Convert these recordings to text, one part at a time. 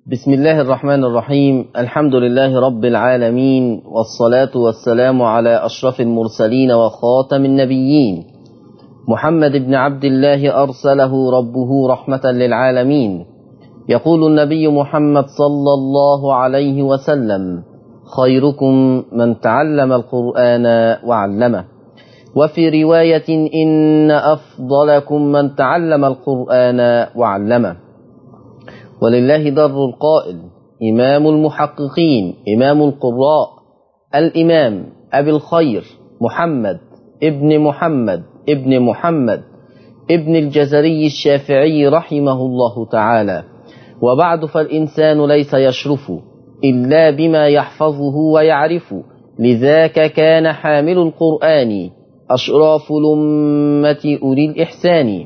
بسم الله الرحمن الرحيم الحمد لله رب العالمين والصلاة والسلام على أشرف المرسلين وخاتم النبيين محمد بن عبد الله أرسله ربه رحمة للعالمين يقول النبي محمد صلى الله عليه وسلم خيركم من تعلم القرآن وعلمه وفي رواية إن أفضلكم من تعلم القرآن وعلمه ولله در القائل إمام المحققين إمام القراء الإمام أبي الخير محمد ابن محمد ابن محمد ابن الجزري الشافعي رحمه الله تعالى وبعد فالإنسان ليس يشرف إلا بما يحفظه ويعرف لذاك كان حامل القرآن أشراف الأمة أولي الإحسان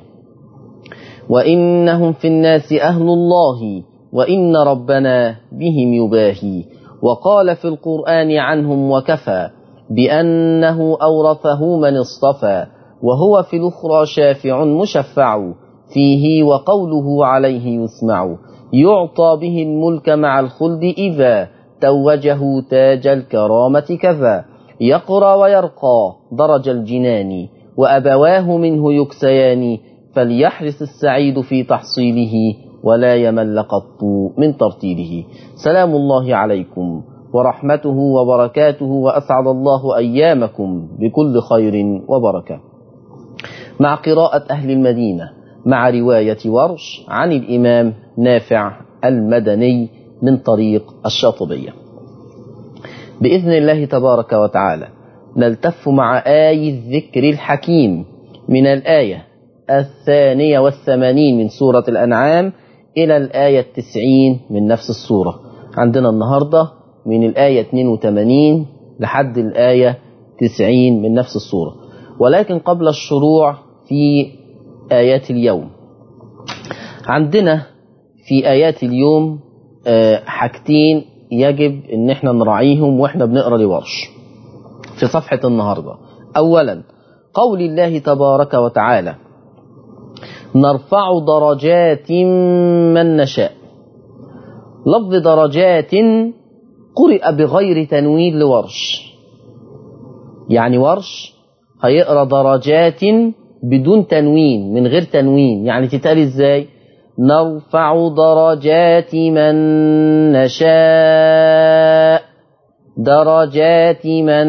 وإنهم في الناس أهل الله وإن ربنا بهم يباهي وقال في القرآن عنهم وكفى بأنه أورثه من اصطفى وهو في الأخرى شافع مشفع فيه وقوله عليه يسمع يعطى به الملك مع الخلد إذا توجه تاج الكرامة كذا يقرى ويرقى درج الجنان وأبواه منه يكسيان فليحرص السعيد في تحصيله ولا يمل قط من ترتيله سلام الله عليكم ورحمته وبركاته وأسعد الله أيامكم بكل خير وبركة مع قراءة أهل المدينة مع رواية ورش عن الإمام نافع المدني من طريق الشاطبية بإذن الله تبارك وتعالى نلتف مع آي الذكر الحكيم من الآية الثانية والثمانين من سورة الأنعام إلى الآية التسعين من نفس السورة عندنا النهاردة من الآية 82 لحد الآية 90 من نفس السورة ولكن قبل الشروع في آيات اليوم عندنا في آيات اليوم حاجتين يجب ان احنا نراعيهم واحنا بنقرا لورش في صفحة النهاردة اولا قول الله تبارك وتعالى نرفع درجات من نشاء لفظ درجات قرئ بغير تنوين لورش يعني ورش هيقرا درجات بدون تنوين من غير تنوين يعني تتقال ازاي نرفع درجات من نشاء درجات من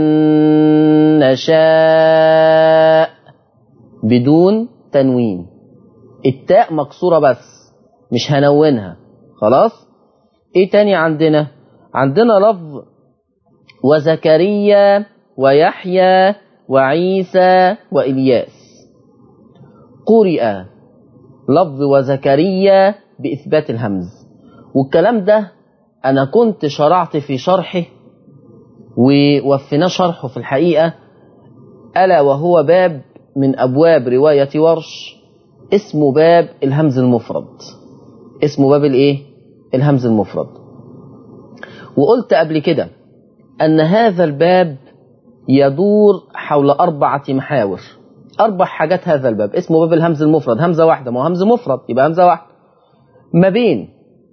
نشاء بدون تنوين التاء مكسورة بس مش هنونها خلاص ايه تاني عندنا عندنا لفظ وزكريا ويحيى وعيسى وإلياس قرئ لفظ وزكريا بإثبات الهمز والكلام ده أنا كنت شرعت في شرحه ووفينا شرحه في الحقيقة ألا وهو باب من أبواب رواية ورش اسمه باب الهمز المفرد اسمه باب الايه الهمز المفرد وقلت قبل كده أن هذا الباب يدور حول أربعة محاور أربع حاجات هذا الباب اسمه باب الهمز المفرد همزة واحدة ما هو همز مفرد يبقى همزة واحدة ما بين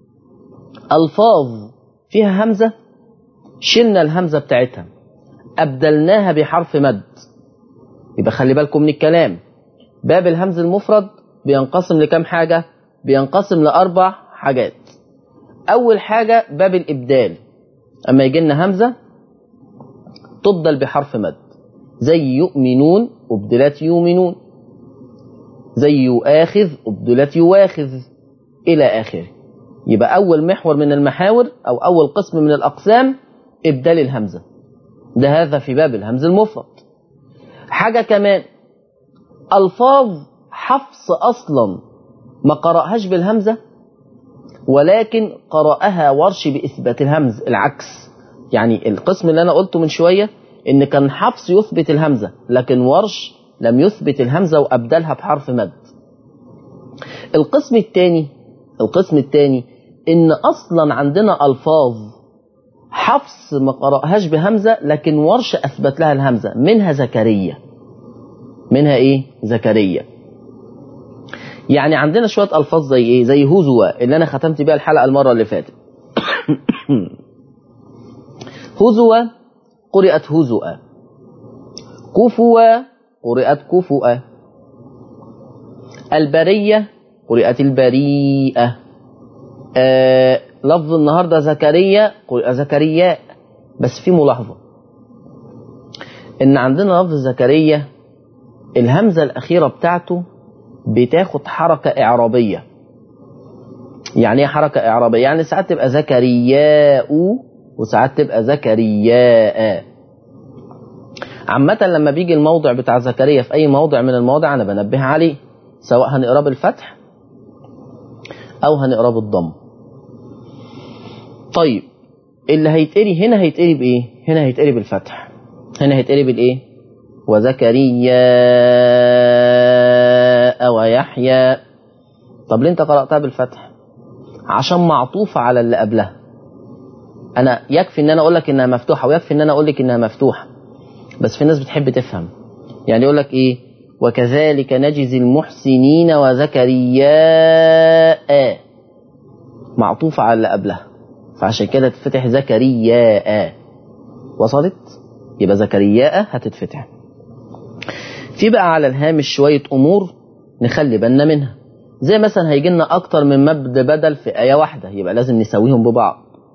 ألفاظ فيها همزة شلنا الهمزة بتاعتها أبدلناها بحرف مد يبقى خلي بالكم من الكلام باب الهمز المفرد بينقسم لكم حاجة بينقسم لأربع حاجات أول حاجة باب الإبدال أما يجي لنا همزة تبدل بحرف مد زي يؤمنون أبدلت يؤمنون زي يؤاخذ أبدلت يواخذ إلى آخره يبقى أول محور من المحاور أو أول قسم من الأقسام إبدال الهمزة ده هذا في باب الهمز المفرد حاجة كمان ألفاظ حفص أصلا ما قرأهاش بالهمزة ولكن قرأها ورش بإثبات الهمز العكس يعني القسم اللي أنا قلته من شوية إن كان حفص يثبت الهمزة لكن ورش لم يثبت الهمزة وأبدلها بحرف مد القسم الثاني القسم الثاني إن أصلا عندنا ألفاظ حفص ما قرأهاش بهمزة لكن ورش أثبت لها الهمزة منها زكريا منها إيه زكريا يعني عندنا شوية ألفاظ زي إيه زي هزوة اللي أنا ختمت بيها الحلقة المرة اللي فاتت هزوة قرئت هزؤة كفوة قرئت كفؤة البرية قرئت البريئة آه لفظ النهاردة زكريا قرئ زكرياء بس في ملاحظة ان عندنا لفظ زكريا الهمزة الأخيرة بتاعته بتاخد حركة إعرابية يعني ايه حركة إعرابية يعني ساعات تبقى زكرياء وساعات تبقى زكرياء عامة لما بيجي الموضع بتاع زكريا في أي موضع من المواضع أنا بنبه عليه سواء هنقراه بالفتح أو هنقراه بالضم طيب اللي هيتقري هنا هيتقري بإيه؟ هنا هيتقري بالفتح هنا هيتقري بالإيه؟ وزكريا ويحيى طب ليه انت قرأتها بالفتح عشان معطوفة على اللي قبلها انا يكفي ان انا اقول لك انها مفتوحة ويكفي ان انا اقول لك انها مفتوحة بس في ناس بتحب تفهم يعني يقول لك ايه وكذلك نجزي المحسنين وزكرياء معطوفة على اللي قبلها فعشان كده تتفتح زكرياء وصلت يبقى زكرياء هتتفتح في بقى على الهامش شوية أمور نخلي بالنا منها زي مثلا هيجي لنا أكتر من مبدا بدل في آية واحدة يبقى لازم نسويهم ببعض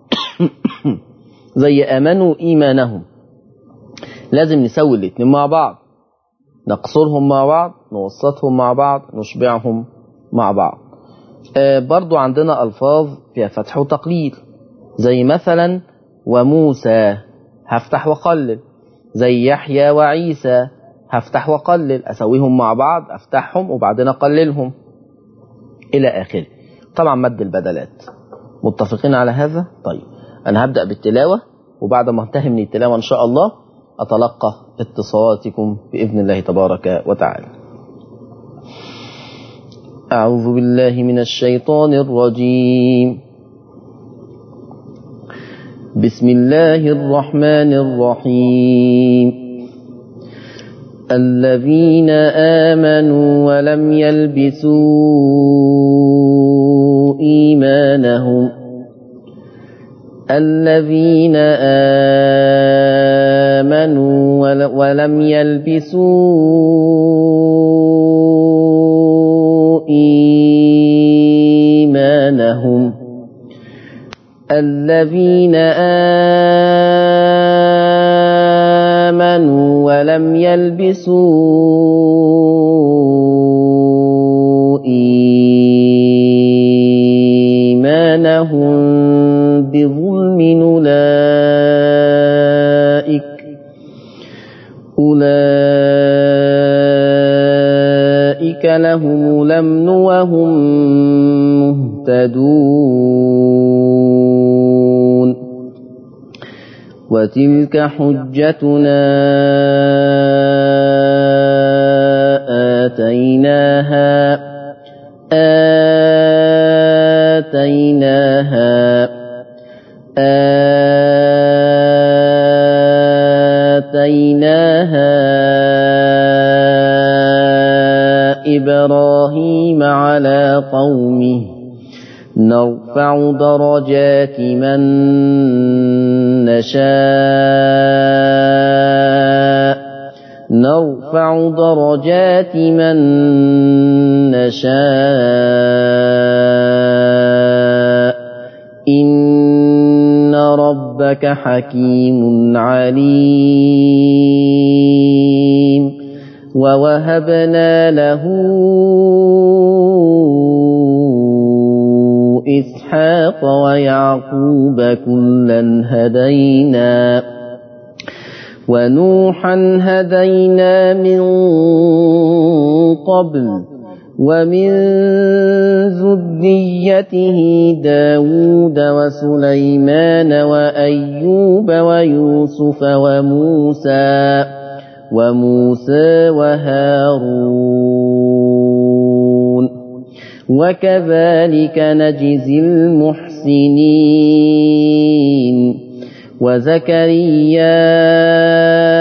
زي آمنوا إيمانهم لازم نسوي الاتنين مع بعض نقصرهم مع بعض نوسطهم مع بعض نشبعهم مع بعض آه برضو عندنا ألفاظ فيها فتح وتقليل زي مثلا وموسى هفتح وقلل زي يحيى وعيسى هفتح وقلل أسويهم مع بعض أفتحهم وبعدين أقللهم إلى آخره طبعا مد البدلات متفقين على هذا طيب أنا هبدأ بالتلاوة وبعد ما انتهي من التلاوة إن شاء الله أتلقى اتصالاتكم بإذن الله تبارك وتعالى أعوذ بالله من الشيطان الرجيم بسم الله الرحمن الرحيم الذين آمنوا ولم يلبسوا إيمانهم الذين آمنوا ولم يلبسوا إيمانهم الذين آمنوا ولم يلبسوا إيمانهم بظلم أولئك أولئك لهم الأمن وهم مهتدون وتلك حجتنا آتيناها آتيناها آتيناها إبراهيم على قومه نرفع درجات من نشاء نرفع درجات من نشاء إن ربك حكيم عليم ووهبنا له إسحاق ويعقوب كلا هدينا ونوحا هدينا من قبل ومن ذريته داود وسليمان وأيوب ويوسف وموسى وموسى وهارون وكذلك نجزي المحسنين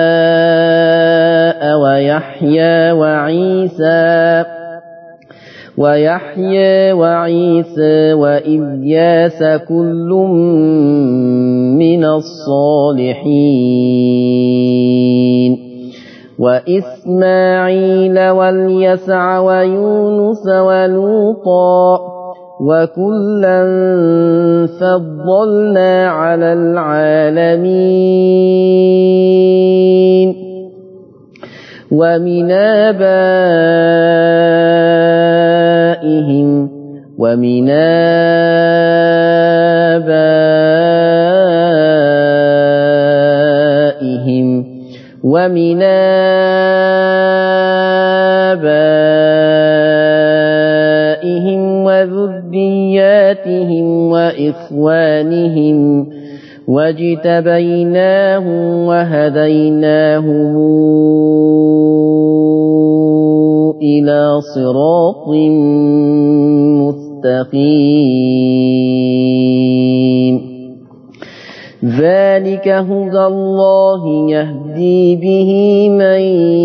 وزكريا ويحيى وعيسى ويحيى وعيسى وإلياس كل من الصالحين وإسماعيل واليسع ويونس ولوطا وكلا فضلنا على العالمين ومن آبائهم ومن آبائهم ومن آبائهم وذرياتهم وإخوانهم واجتبيناهم وهديناهم إلى صراط مستقيم ذلك هدى الله يهدي به من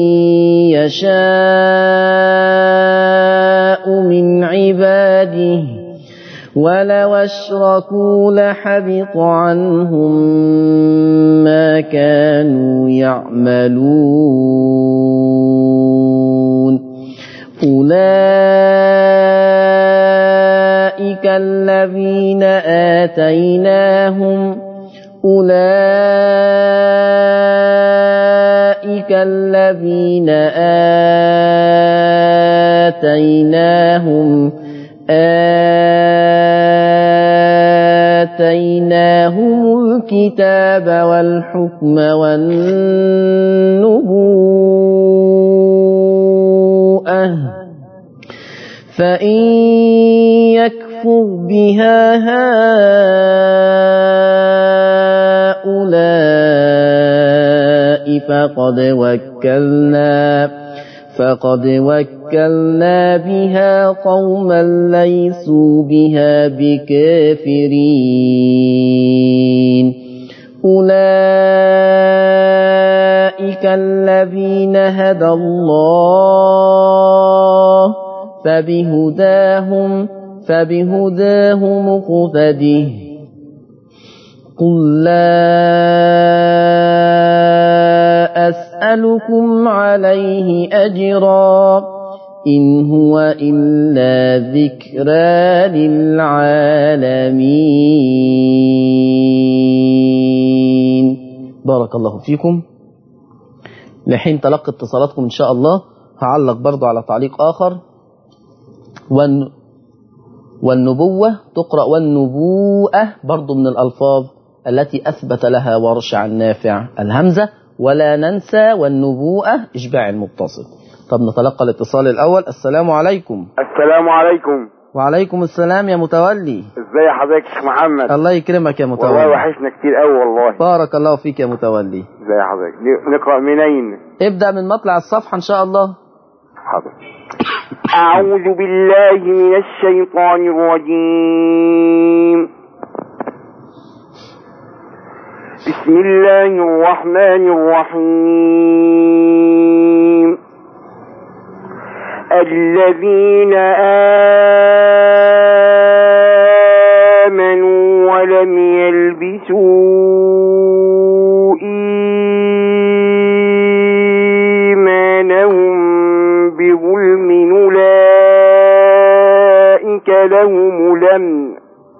يشاء من عباده ولو اشركوا لحبط عنهم ما كانوا يعملون أولئك الذين آتيناهم أولئك الذين آتيناهم آتيناهم الكتاب والحكم والنبوءة فإن يكفر بها هؤلاء فقد وكلنا فقد وكلنا بها قوما ليسوا بها بكافرين أولئك الذين هدى الله فبهداهم فبهداه مقتده قل لا أسألكم عليه أجرا إن هو إلا ذكرى للعالمين بارك الله فيكم لحين تلقي اتصالاتكم إن شاء الله هعلق برضو على تعليق آخر والن والنبوة تقرأ والنبوءة برضو من الألفاظ التي أثبت لها ورش عن نافع الهمزة ولا ننسى والنبوءة إشباع المتصل طب نتلقى الاتصال الأول السلام عليكم السلام عليكم وعليكم السلام يا متولي ازي حضرتك يا شيخ محمد الله يكرمك يا والله متولي وحشنا كتير قوي والله بارك الله فيك يا متولي ازي حضرتك ن- نقرا منين ابدأ من مطلع الصفحة إن شاء الله حاضر اعوذ بالله من الشيطان الرجيم بسم الله الرحمن الرحيم الذين آمنوا ولم يلبسوا إيمانهم بظلم أولئك لهم الأمن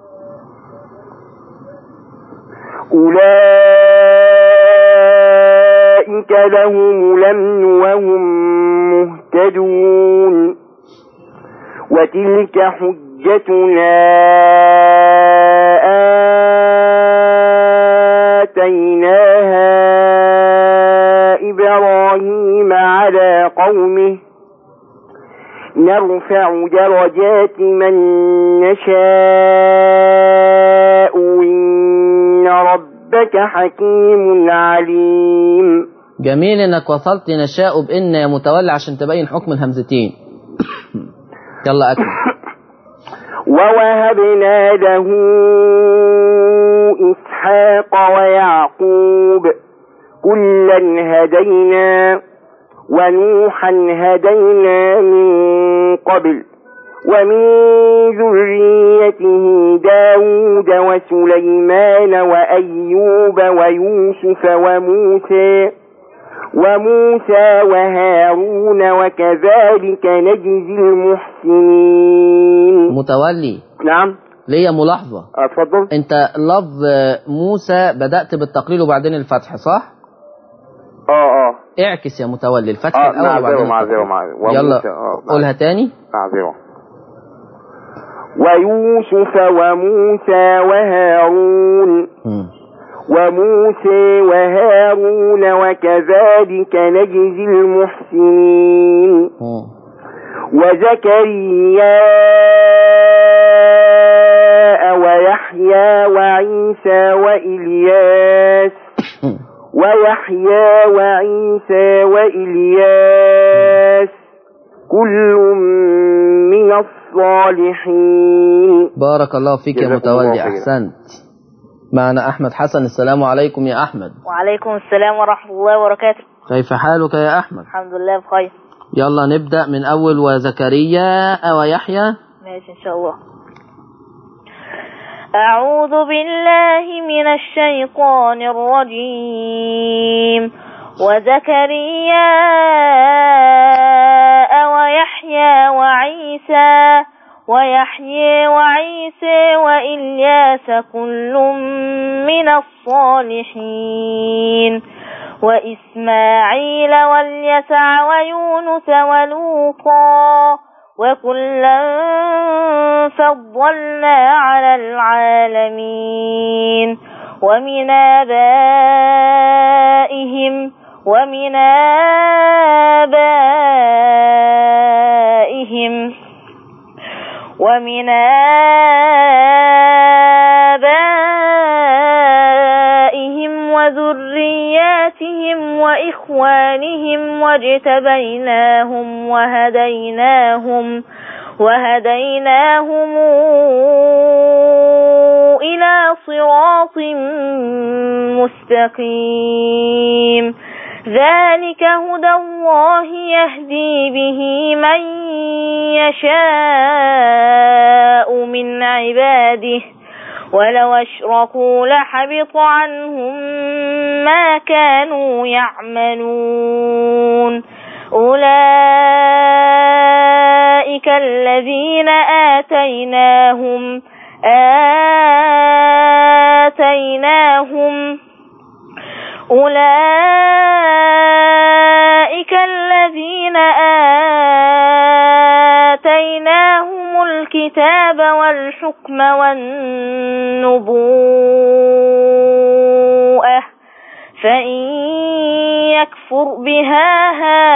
أولئك لهم الأمن وهم مهتدون وتلك حجتنا آتيناها إبراهيم على قومه نرفع درجات من نشاء إن ربك حكيم عليم جميل انك وصلت نشاء بان يا متولي عشان تبين حكم الهمزتين يلا اكمل ووهبنا له إسحاق ويعقوب كلا هدينا ونوحا هدينا من قبل ومن ذريته داود وسليمان وأيوب ويوسف وموسى وموسى وهارون وكذلك نجزي المحسنين متولي نعم ليا ملاحظة اتفضل انت لفظ موسى بدأت بالتقليل وبعدين الفتح صح؟ اه اه اعكس يا متولي الفتح اه الأول معذرة وبعدين معذرة التقليل. معذرة يلا وموسى، آه، قولها تاني معذرة ويوسف وموسى وهارون مم. وموسى وهارون وكذلك نجزي المحسنين مم. وزكريا ويحيى وعيسى وإلياس ويحيى وعيسى وإلياس كل من الصالحين بارك الله فيك يا جزاكم الله متولي خيرا. أحسنت معنا أحمد حسن السلام عليكم يا أحمد وعليكم السلام ورحمة الله وبركاته كيف حالك يا أحمد الحمد لله بخير يلا نبدأ من أول وزكريا ويحيى ماشي إن شاء الله أعوذ بالله من الشيطان الرجيم وزكريا ويحيى وعيسى ويحيى وعيسى وإلياس كل من الصالحين وإسماعيل واليسع ويونس ولوطا وكلا فضلنا على العالمين ومن آبائهم ومن آبائهم ومن آبائهم وذرياتهم وإخوانهم واجتبيناهم وهديناهم وهديناهم إلى صراط مستقيم ذلك هدى الله يهدي به من يشاء من عباده ولو أشركوا لحبط عنهم ما كانوا يعملون أولئك الذين آتيناهم آتيناهم أولئك الذين آتيناهم الكتاب والحكم والنبوءة فإن يكفر بها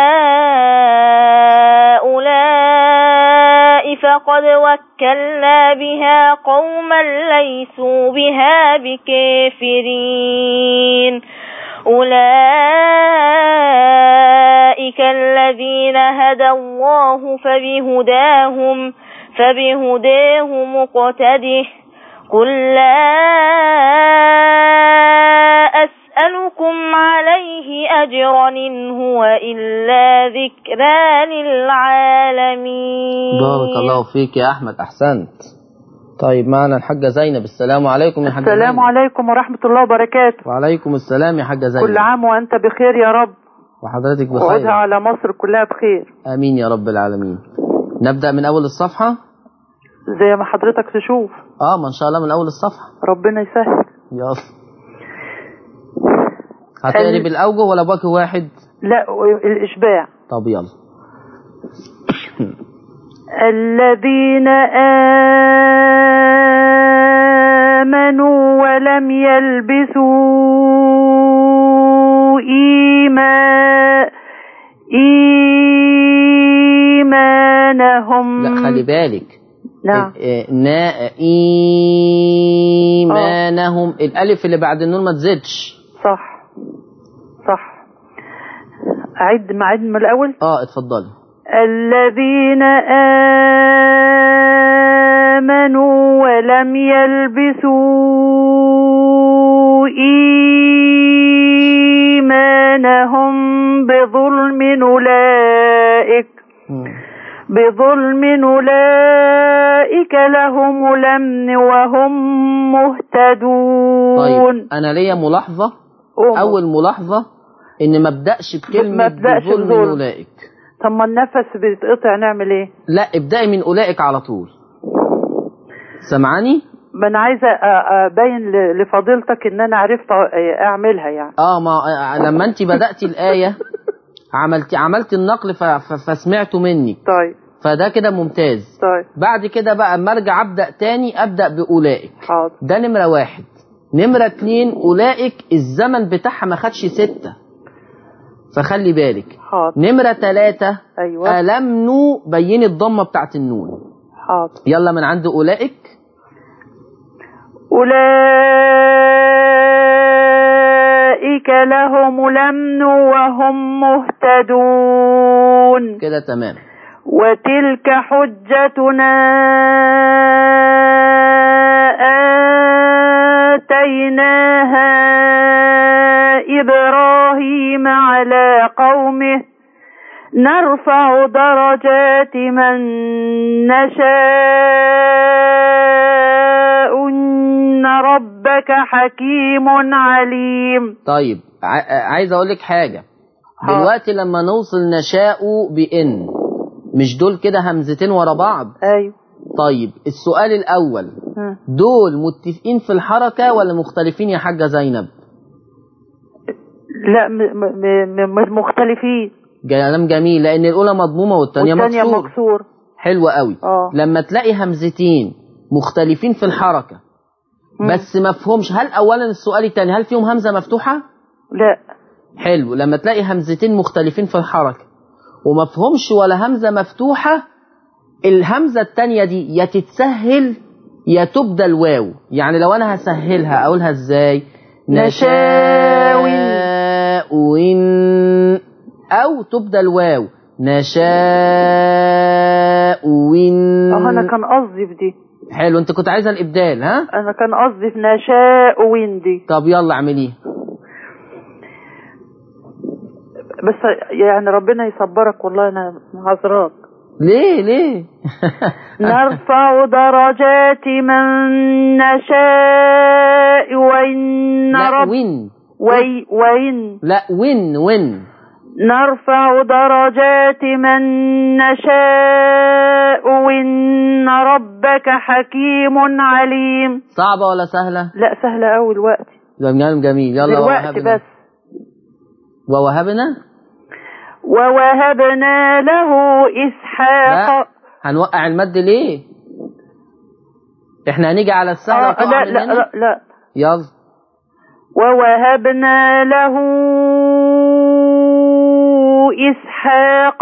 هؤلاء فقد وكلنا بها قوما ليسوا بها بكافرين أولئك الذين هدى الله فبهداهم فبهداه مقتده قل لا أسألكم عليه أجرا إن هو إلا ذكرى للعالمين بارك الله فيك يا أحمد أحسنت طيب معنا الحاجة زينب السلام عليكم يا حاجة السلام زينب عليكم ورحمة الله وبركاته وعليكم السلام يا حاجة زينب كل عام وأنت بخير يا رب وحضرتك وعودها بخير على مصر كلها بخير آمين يا رب العالمين نبدأ من أول الصفحة زي ما حضرتك تشوف آه ما إن شاء الله من أول الصفحة ربنا يسهل يلا هتقري ال- بالأوجه ولا باقي واحد لا الإشباع طب يلا الذين آمنوا ولم يلبسوا إيمان إيمانهم لا خلي بالك نعم إيه، نا إيمانهم الألف اللي بعد النون ما تزيدش صح صح أعد معد من الأول اه اتفضلي الذين آمنوا ولم يلبسوا إيمانهم بظلم أولئك مم. بظلم أولئك لهم الأمن وهم مهتدون طيب انا ليا ملاحظه أوه. اول ملاحظه ان ما ابداش بكلمه ما أبدأش بظلم بظلم. اولئك طب ما النفس بيتقطع نعمل ايه لا ابدأي من اولئك على طول سمعاني ما انا عايزه أ- ابين ل- لفضيلتك ان انا عرفت أ- اعملها يعني اه ما آه، لما انت بدأتي الآية عملتي عملت النقل ف... ف... فسمعته منك طيب فده كده ممتاز طيب بعد كده بقى اما ارجع ابدأ تاني ابدأ بأولئك حاضر ده نمرة واحد نمرة اتنين أولئك الزمن بتاعها ما خدش ستة فخلي بالك حاضر نمرة تلاتة ايوه ألم نو بين الضمة بتاعت النون حاضر يلا من عند أولئك أولئك لهم الأمن وهم مهتدون كده تمام وتلك حجتنا آتيناها إبراهيم على قومه نرفع درجات من نشاء إن ربك حكيم عليم طيب ع- عايز اقول لك حاجه حاضر. دلوقتي لما نوصل نشاء بان مش دول كده همزتين ورا بعض أيوه طيب السؤال الاول ها. دول متفقين في الحركه ولا مختلفين يا حاجه زينب لا م- م- م- م- مختلفين كلام جميل لان الاولى مضمومه والثانيه والثانية مكسور مكسور حلو قوي اه لما تلاقي همزتين مختلفين في الحركه مم. بس مفهومش هل اولا السؤال الثاني هل فيهم همزه مفتوحه لا حلو لما تلاقي همزتين مختلفين في الحركة ومفهومش ولا همزة مفتوحة الهمزة التانية دي يا تتسهل يا تبدل واو يعني لو انا هسهلها اقولها ازاي نشاوٍ. نشاوٍ او تبدل واو نشاوٍ اه انا كان قصدي في دي حلو انت كنت عايزه الابدال ها انا كان قصدي في نشاء ويندي طب يلا اعمليه بس يعني ربنا يصبرك والله انا عذراك ليه ليه نرفع درجات من نشاء وإن لا رب وين وي وإن لا وين وين نرفع درجات من نشاء وإن ربك حكيم عليم صعبة ولا سهلة؟ لا سهلة أوي الوقت جميل جميل يلا دلوقتي ووهبنا بس ووهبنا ووهبنا له لا إسحاق هنوقع المد ليه؟ احنا هنيجي على السهلة آه وتقع لا لا مننا؟ لا, لا يلا ووهبنا له إسحاق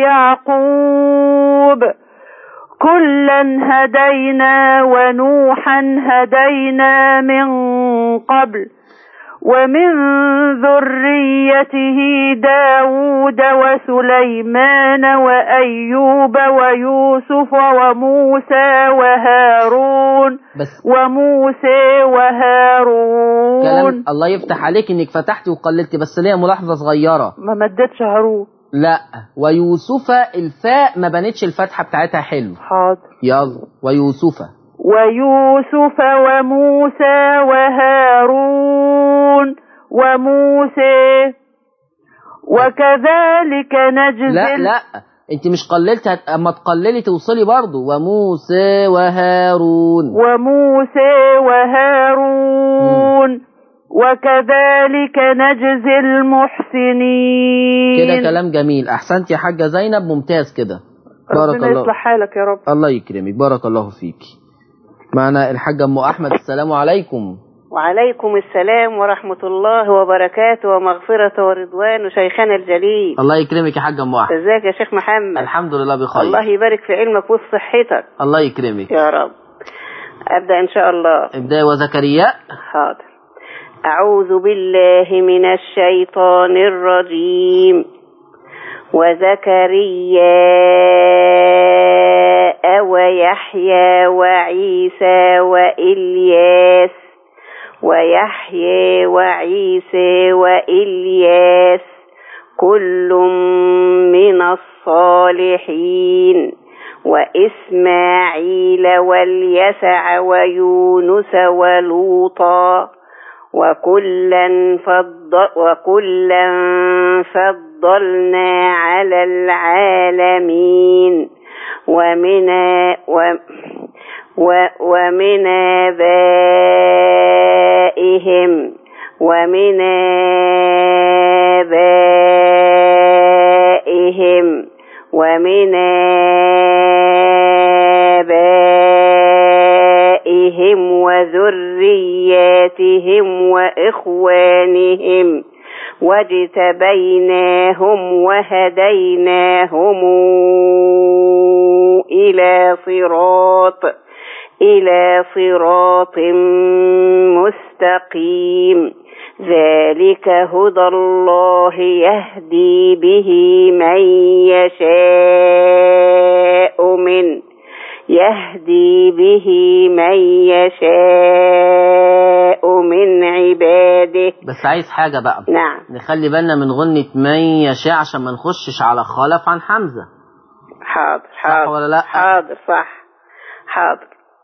ويعقوب كلا هدينا ونوحا هدينا من قبل ومن ذريته داود وسليمان وأيوب ويوسف وموسى وهارون بس وموسى وهارون كلام الله يفتح عليك انك فتحتي وقللتي بس ليا ملاحظة صغيرة ما مدتش هارون لا ويوسف الفاء ما بنتش الفتحة بتاعتها حلو حاضر يلا ويوسف ويوسف وموسى وهارون وموسى وكذلك نجزي لا لا انت مش قللت هت... اما تقللي توصلي برضو وموسى وهارون وموسى وهارون وكذلك نجزي المحسنين كده كلام جميل احسنت يا حاجة زينب ممتاز كده بارك ربنا الله يصلح حالك يا رب الله يكرمك بارك الله فيك معنا الحاجة ام احمد السلام عليكم وعليكم السلام ورحمة الله وبركاته ومغفرة ورضوان وشيخنا الجليل الله يكرمك يا حاجة ام احمد ازيك يا شيخ محمد الحمد لله بخير الله يبارك في علمك وفي صحتك الله يكرمك يا رب أبدأ إن شاء الله ابداي وزكريا حاضر أعوذ بالله من الشيطان الرجيم وزكريا ويحيى وعيسى وإلياس ويحيى وعيسى وإلياس كل من الصالحين وإسماعيل واليسع ويونس ولوطا وكلا فضل وكلا فضلنا على العالمين ومن و و ومن آبائهم ومن آبائهم ومن آبائهم وذرياتهم وإخوانهم واجتبيناهم وهديناهم إلى صراط إلى صراط مستقيم ذلك هدى الله يهدي به من يشاء من يهدي به من يشاء من عباده بس عايز حاجة بقى نعم نخلي بالنا من غنة من يشاء عشان ما نخشش على خالف عن حمزة حاضر صح حاضر ولا لا؟ حاضر صح حاضر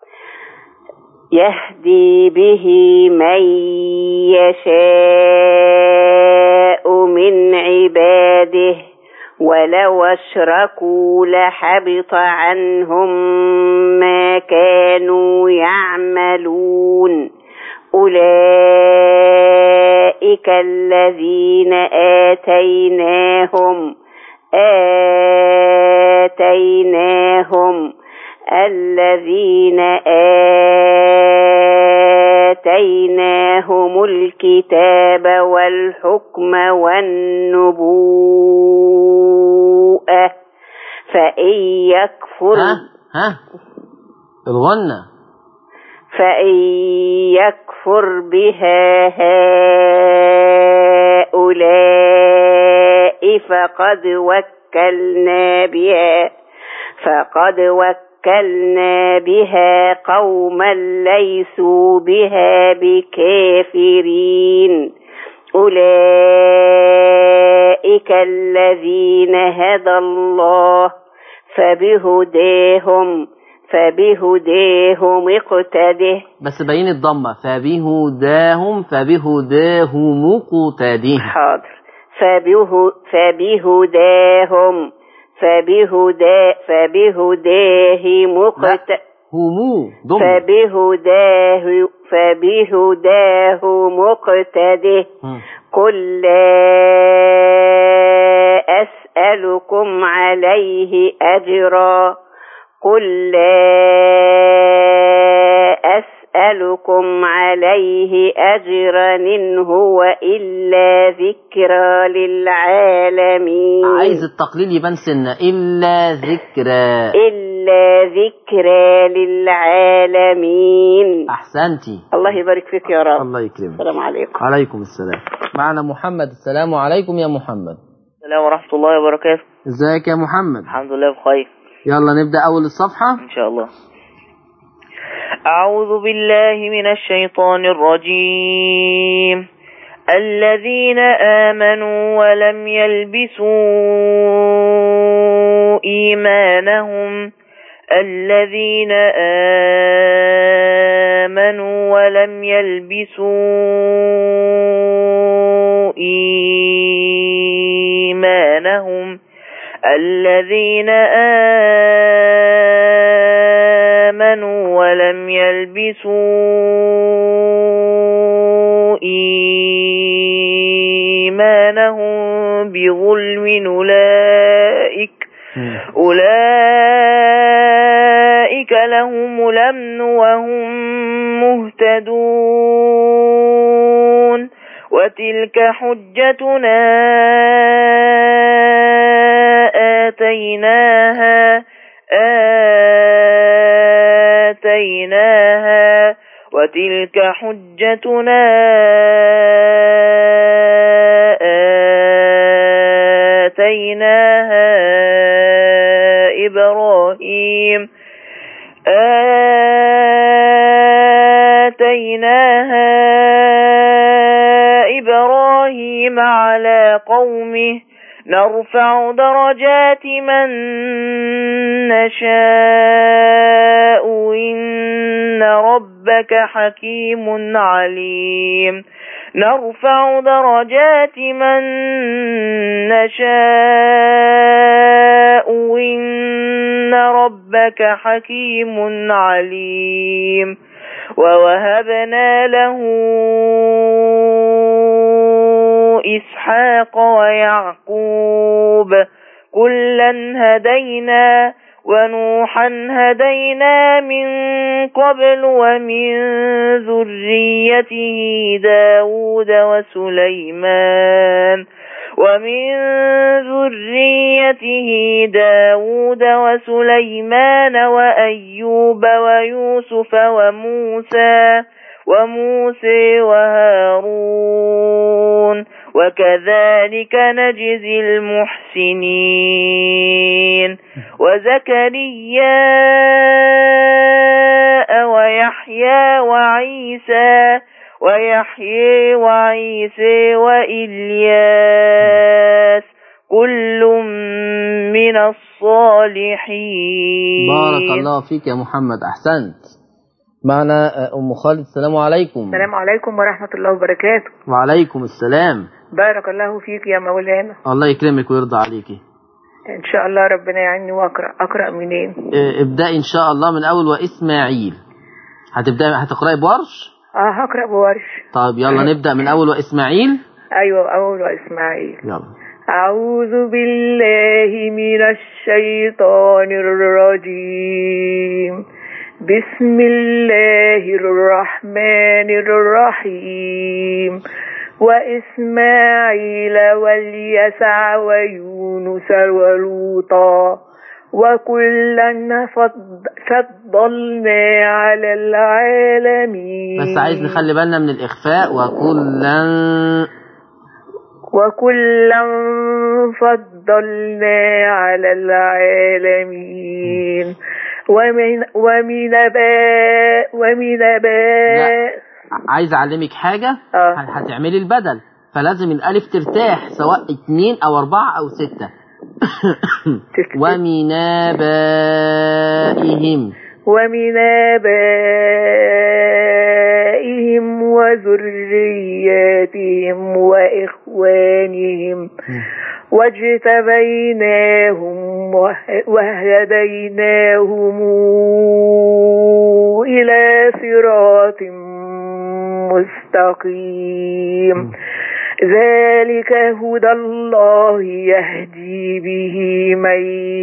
يهدي به من يشاء من عباده ولو اشركوا لحبط عنهم ما كانوا يعملون أولئك الذين آتيناهم آتيناهم الذين آتيناهم الكتاب والحكم والنبوءة فإن يكفر ها ها الغنة فإن يكفر بها هؤلاء فقد وكلنا بها فقد وكلنا بها قوما ليسوا بها بكافرين أولئك الذين هدى الله فبهداهم فبهداهم اقتده بس بين الضمة فبهداهم فبهداهم مقتديه حاضر فبه فبهداهم فبهدا فبهداه مقت همو ضم فبهداه فبهداه مقتده مم. قل لا أسألكم عليه أجرا قل لا أسألكم عليه أجرا إن هو إلا ذكرى للعالمين عايز التقليل يبان سنة إلا ذكرى إلا ذكرى للعالمين أحسنتي الله يبارك فيك يا رب الله يكرمك السلام عليكم عليكم السلام معنا محمد السلام عليكم يا محمد السلام ورحمة الله وبركاته ازيك يا محمد الحمد لله بخير يلا نبدأ أول الصفحة إن شاء الله أعوذ بالله من الشيطان الرجيم الذين آمنوا ولم يلبسوا إيمانهم الذين آمنوا ولم يلبسوا إيمانهم الذين آمنوا ولم يلبسوا إيمانهم بظلم أولئك أولئك لهم الأمن وهم مهتدون وتلك حجتنا آتيناها آتيناها وتلك حجتنا آتيناها إبراهيم آتيناها إبراهيم على قومه نرفع درجات من نشاء إن ربك حكيم عليم نرفع درجات من نشاء إن ربك حكيم عليم ووهبنا له إسحاق ويعقوب كلا هدينا ونوحا هدينا من قبل ومن ذريته داود وسليمان ومن ذريته داود وسليمان وأيوب ويوسف وموسى وموسى وهارون وكذلك نجزي المحسنين وزكريا ويحيى وعيسى ويحيى وعيسى وإلياس كل من الصالحين بارك الله فيك يا محمد أحسنت معنا آه، أم خالد السلام عليكم السلام عليكم ورحمة الله وبركاته وعليكم السلام بارك الله فيك يا مولانا الله يكرمك ويرضى عليكي إن شاء الله ربنا يعيني وأقرأ أقرأ منين آه، ابدأي إن شاء الله من أول وإسماعيل هتبدأي هتقرأي بورش آه هقرأ بورش طيب يلا نبدأ من أول وإسماعيل أيوة أول وإسماعيل يلا أعوذ بالله من الشيطان الرجيم بسم الله الرحمن الرحيم وإسماعيل واليسع ويونس ولوطا وكلا فض- فضلنا على العالمين بس عايز نخلي بالنا من الإخفاء وكلا وكلا فضلنا على العالمين ومن ومن باء ومن باء عايز أعلمك حاجة آه. هتعملي البدل فلازم الألف ترتاح سواء اتنين أو أربعة أو ستة تست- ومن آبائهم ومن آبائهم وذرياتهم وإخوانهم واجتبيناهم وه- وهديناهم إلى صراط مستقيم ذلك هدى الله يهدي به من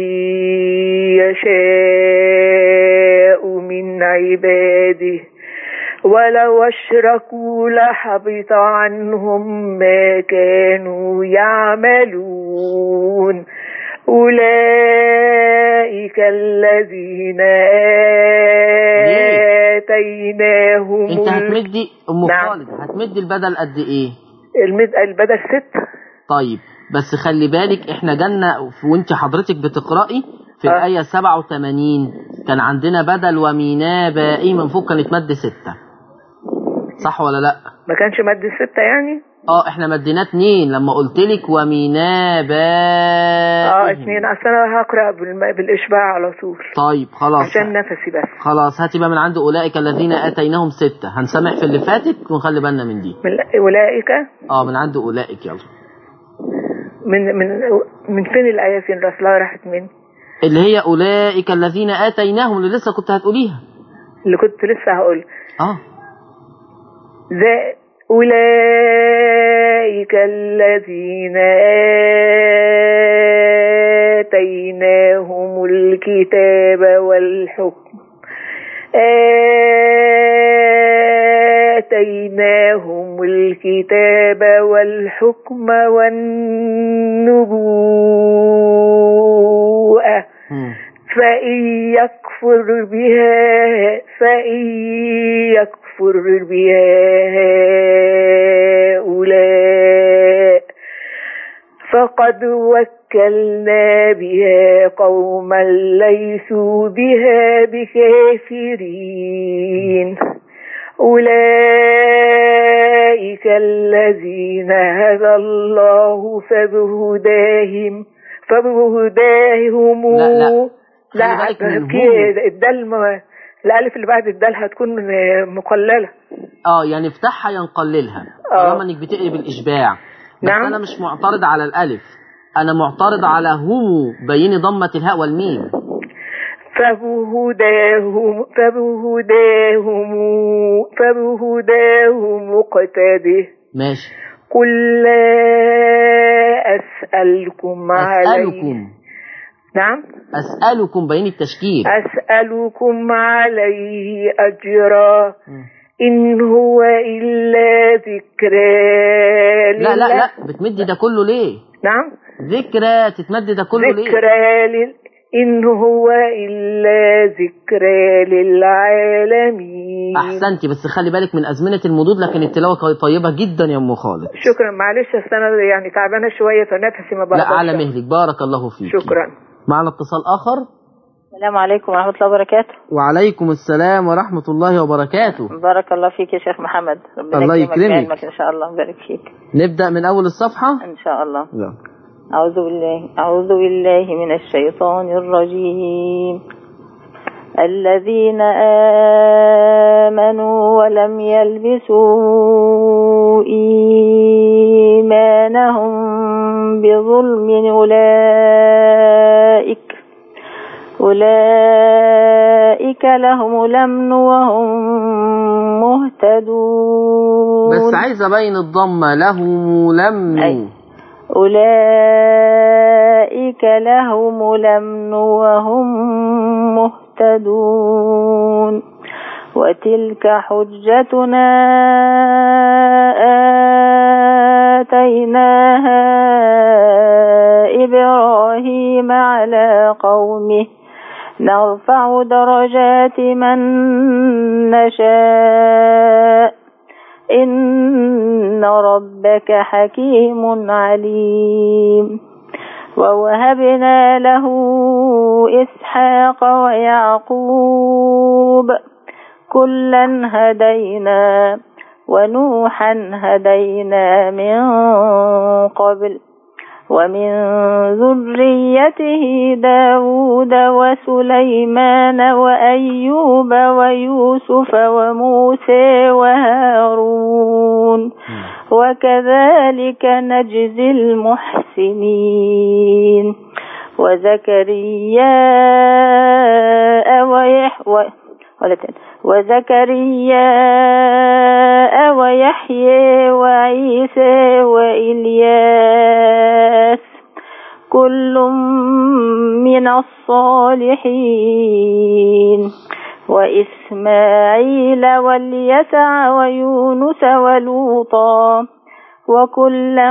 يشاء من عباده ولو أشركوا لحبط عنهم ما كانوا يعملون أولئك الذين آتيناهم انت هتمدي ام نعم. خالد هتمدي البدل قد ايه المد... البدل ست طيب بس خلي بالك احنا جالنا وانت حضرتك بتقرأي في آه. الآية 87 كان عندنا بدل ومينا باقي من فوق كانت مد ستة صح ولا لا ما كانش مد ستة يعني اه احنا مديناه اتنين لما قلت لك ومينا باقي اه اتنين اصل انا هقرا بالم... بالاشباع على طول طيب خلاص عشان نفسي بس خلاص هاتي بقى من عند اولئك الذين اتيناهم ستة هنسامح في اللي فاتت ونخلي بالنا من دي من اولئك اه من عند اولئك يلا من من من فين الايه فين راسلها راحت من اللي هي اولئك الذين اتيناهم اللي لسه كنت هتقوليها اللي كنت لسه هقول اه ذا أولئك الذين آتيناهم الكتاب والحكم آتيناهم الكتاب والحكم والنبوءة مم. فإن يكفر بها فإن يكفر بها هؤلاء فقد وكلنا بها قوما ليسوا بها بكافرين أولئك أولئك الذين هدى الله فبهداهم فبهداهم لا، لا. لا خلي بالك من كده الدال م- الألف اللي بعد الدال هتكون م- مقللة اه يعني افتحها ينقللها آه. طالما انك بتقلب الاشباع بس نعم. انا مش معترض على الالف انا معترض على هم بيني ضمة الهاء والميم فبهداهم فبهداهم فبهداهم مقتده ماشي قل لا أسألكم عليه اسالكم نعم اسالكم بين التشكيل أسألكم عليه أجرا إن هو إلا ذكرى لا لا لله- لا بتمدي ده كله ليه نعم ذكرى تتمد ده كله ليه ذكرى لل... إن هو إلا ذكرى للعالمين احسنتي بس خلي بالك من ازمنه المدود لكن التلاوه كانت طيبه جدا يا ام خالد شكرا معلش أصل أنا يعني تعبانة شوية فنفسي ما لا بقدرش على مهلك بارك الله فيك شكرا معنا اتصال اخر السلام عليكم ورحمة الله وبركاته وعليكم السلام ورحمه الله وبركاته بارك الله فيك يا شيخ محمد ربنا الله يكرمك يكرمك. بعلمك إن شاء الله بارك فيك نبدا من اول الصفحه إن شاء الله لا. أعوذ بالله أعوذ بالله من الشيطان الرجيم الذين آمنوا ولم يلبسوا إيمانهم بظلم أولئك أولئك لهم الأمن وهم مهتدون بس عايز ابين الضمه له لم أي. أولئك لهم الأمن وهم مهتدون وتلك حجتنا آتيناها إبراهيم على قومه نرفع درجات من نشاء إن ربك حكيم عليم ووهبنا له إسحاق ويعقوب كلا هدينا ونوحا هدينا من قبل ومن ذريته داود وسليمان وأيوب ويوسف وموسى وهارون وكذلك نجزي المحسنين وزكريا ويح و... ولا تاني. وزكريا ويحيى وعيسى وإلياس كل من الصالحين وإسماعيل واليسع ويونس ولوطا وكلا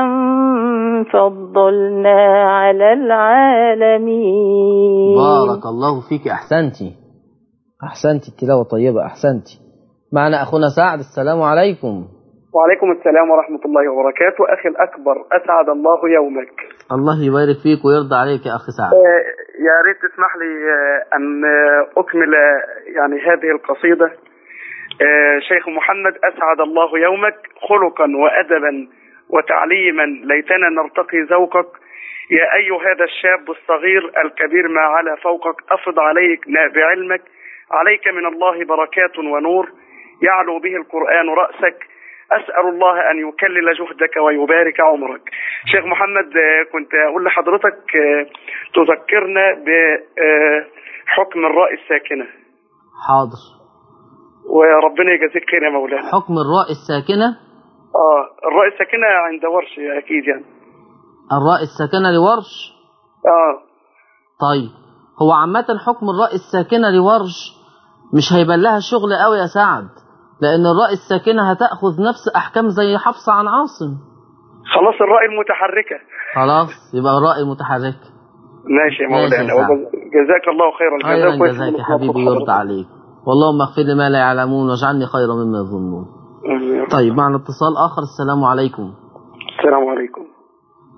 فضلنا على العالمين بارك الله فيك احسنتي احسنتي التلاوه طيبه احسنتي معنا اخونا سعد السلام عليكم وعليكم السلام ورحمة الله وبركاته أخي الأكبر أسعد الله يومك الله يبارك فيك ويرضى عليك يا اخي سعد آه، يا ريت تسمح لي آه، أن آه، أكمل آه، يعني هذه القصيدة آه، شيخ محمد أسعد الله يومك خلقا وأدبا وتعليما ليتنا نرتقي ذوقك يا أي هذا الشاب الصغير الكبير ما على فوقك أفض عليك بعلمك عليك من الله بركات ونور يعلو به القرآن رأسك أسأل الله أن يكلل جهدك ويبارك عمرك شيخ محمد آه، كنت أقول لحضرتك آه، تذكرنا بحكم الراء الساكنة حاضر وربنا يجازيك خير يا مولانا حكم الراء الساكنه اه الراء الساكنة عند ورش أكيد يعني الراء الساكنه لورش اه طيب هو عامة حكم الراء الساكنة لورش مش هيبان لها شغل قوي يا سعد لأن الراء الساكنة هتأخذ نفس أحكام زي حفص عن عاصم خلاص الراء المتحركة خلاص يبقى الراء المتحركة ماشي يا ماشي يا مولانا سعد. وجز- جزاك الله خيرا خيرا كويس جزاك إنك يا حبيبي موفق يرضى عليك واللهم اغفر لي ما لا يعلمون واجعلني خيرا مما يظنون حضرتك. طيب معنا اتصال آخر السلام عليكم السلام عليكم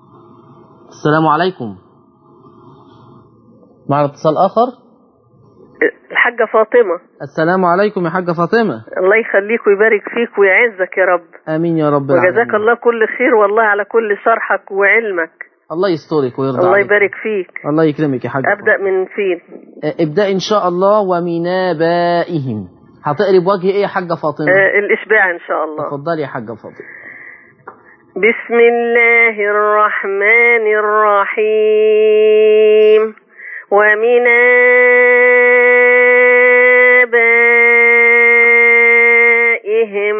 السلام عليكم معنا اتصال آخر الحاجة فاطمة السلام عليكم يا حاجة فاطمة الله يخليك ويبارك فيك ويعزك يا رب آمين يا رب وجزاك العالمين الله كل خير والله على كل شرحك وعلمك الله يسترك ويرضى الله عليك يبارك فيك الله يكرمك يا حاجة أبدأ من فين آه، ابدأ إن شاء الله ومن آبائهم هتقري بوجه إيه يا حاجة فاطمة آه الإشباع إن شاء الله اتفضلي يا حاجة فاطمة بسم الله الرحمن الرحيم ومن آبائهم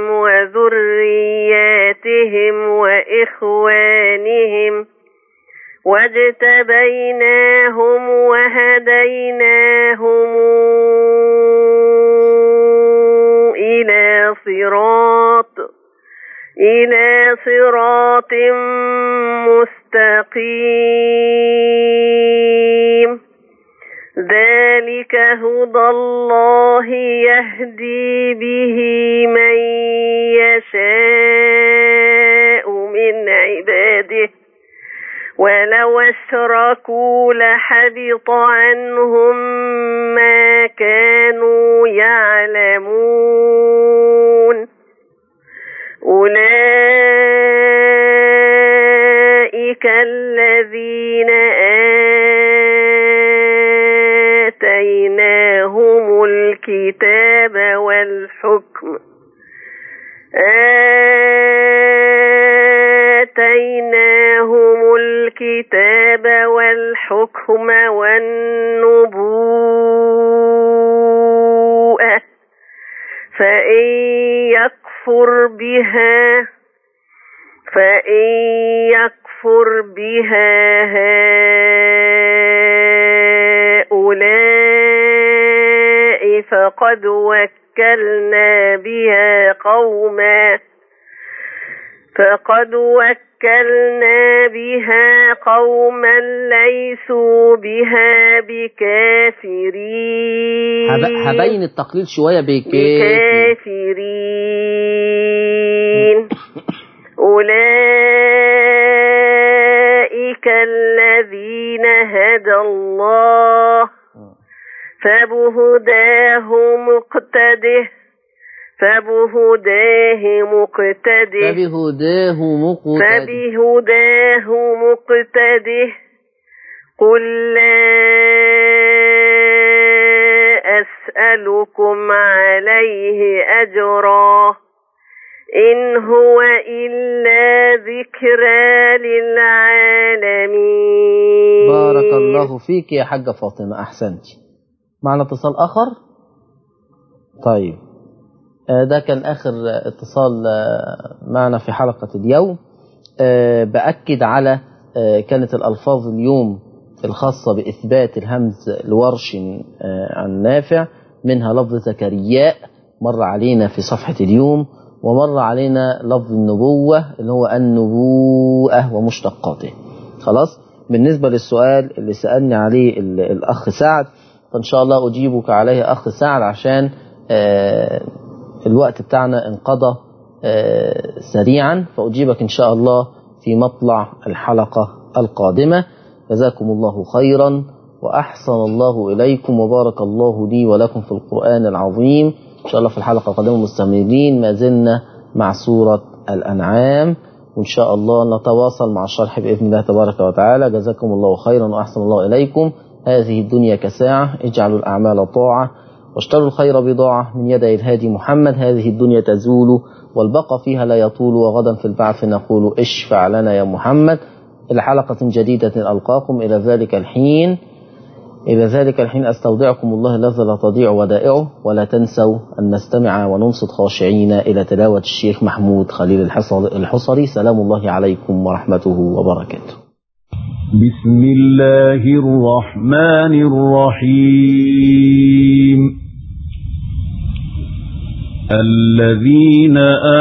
وذرياتهم وإخوانهم واجتبيناهم وهديناهم إلى صراط إلى صراط مستقيم ذلك هدى الله يهدي به من يشاء من عباده ولو اشركوا لحبط عنهم ما كانوا يعلمون أولئك الذين آتيناهم الكتاب والحكم آتيناهم الكتاب والحكم والنبوءة فإن يكفر بها فإن يكفر بها هؤلاء فقد وكلنا بها قوما فقد وكلنا بها قوما ليسوا بها بكافرين هب- هبين التقليل شوية بكيف بكافرين أولئك الذين هدى الله فبهداه مقتده فبهداه مقتده فبهداه مقتدي فبهداه مقتده قل لا أسألكم عليه أجرا إن هو إلا ذكرى للعالمين بارك الله فيك يا حاجة فاطمة أحسنت معنا اتصال آخر طيب آه، ده كان آخر آه، اتصال آه، معنا في حلقة اليوم آه، بأكد على آه، كانت الألفاظ اليوم الخاصة بإثبات الهمز لورش آه، عن نافع منها لفظ زكرياء مر علينا في صفحة اليوم ومر علينا لفظ النبوة اللي هو النبوءة ومشتقاته خلاص بالنسبة للسؤال اللي سألني عليه ال- الأخ سعد فإن شاء الله أجيبك عليه أخ سعد عشان آه، الوقت بتاعنا انقضى آه، سريعا فأجيبك إن شاء الله في مطلع الحلقة القادمة جزاكم الله خيرا وأحسن الله إليكم وبارك الله لي ولكم في القرآن العظيم إن شاء الله في الحلقة القادمة مستمرين ما زلنا مع سورة الأنعام وإن شاء الله نتواصل مع الشرح بإذن الله تبارك وتعالى جزاكم الله خيرا وأحسن الله إليكم هذه الدنيا كساعة اجعلوا الأعمال طاعة واشتروا الخير بضاعة من يدي الهادي محمد هذه الدنيا تزول والبقى فيها لا يطول وغدا في البعث نقول اشفع لنا يا محمد إلى حلقة جديدة ألقاكم إلى ذلك الحين إلى ذلك الحين أستودعكم الله الذي لا تضيع ودائعه ولا تنسوا أن نستمع وننصت خاشعين إلى تلاوة الشيخ محمود خليل الحصر- الحصري سلام الله عليكم ورحمته وبركاته بسم الله الرحمن الرحيم الذين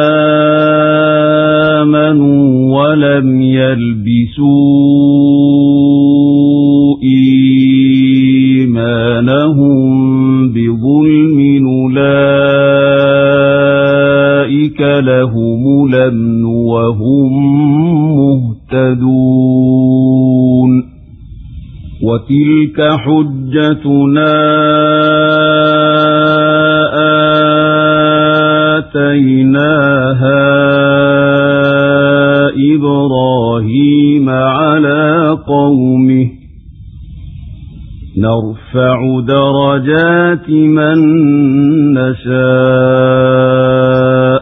آمنوا ولم يلبسوا إيمانهم بظلم أولئك لهم الأمن وهم مهتدون وتلك حجتنا آتيناها إبراهيم على قومه نرفع درجات من نشاء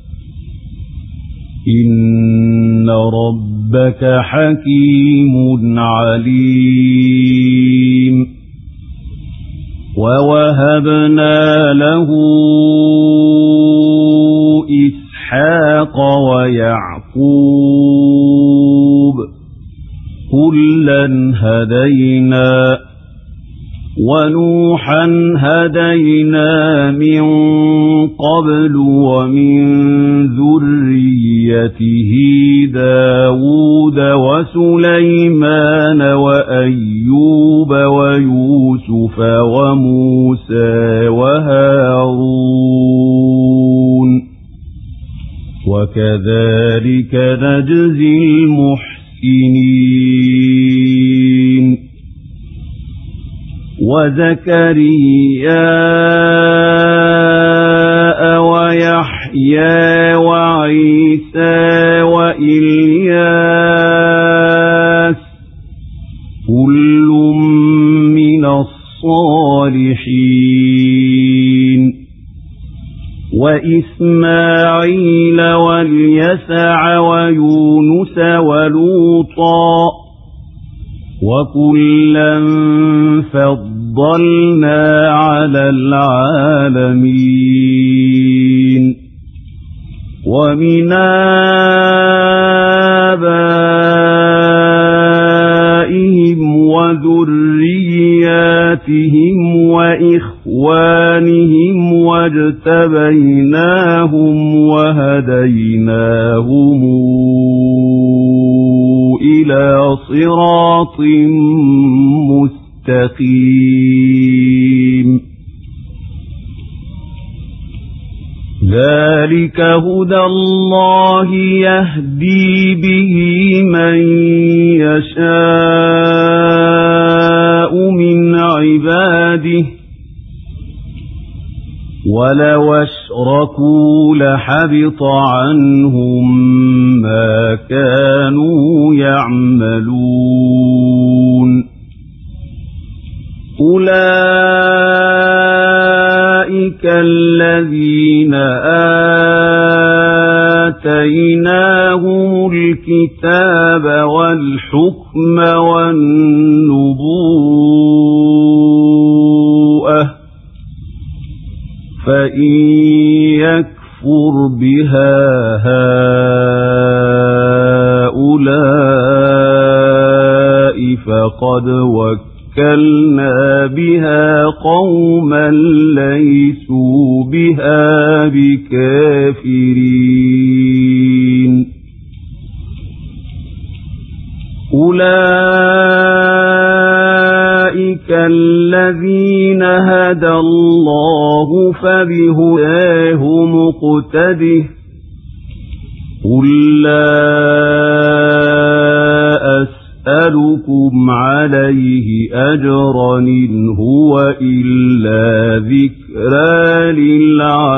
إن ربك حكيم عليم ووهبنا له إسحاق ويعقوب كلا هدينا ونوحا هدينا من قبل ومن ذريته داود وسليمان وأيوب ويوسف وموسى وهارون وكذلك نجزي المحسنين وزكريا ويحيى وعيسى وإلياس كل من الصالحين وإسماعيل واليسع ويونس ولوطا وكلا فضلنا على العالمين ومن آبائهم وذرياتهم وإخوانهم واجتبيناهم وهديناهم إلى صراط مستقيم ذلك هدى الله يهدي به من يشاء من عباده ولو أشركوا لحبط عنهم ما كانوا يعملون أولئك الذين آتيناهم الكتاب والحكم والنبوءة فإن يكفر بها هؤلاء فقد وكلنا بها قوما ليسوا بها بكافرين أولئك الذين هدى الله فبهداه مقتده قل لا أسألكم عليه أجرا إن هو إلا ذكرى للعالمين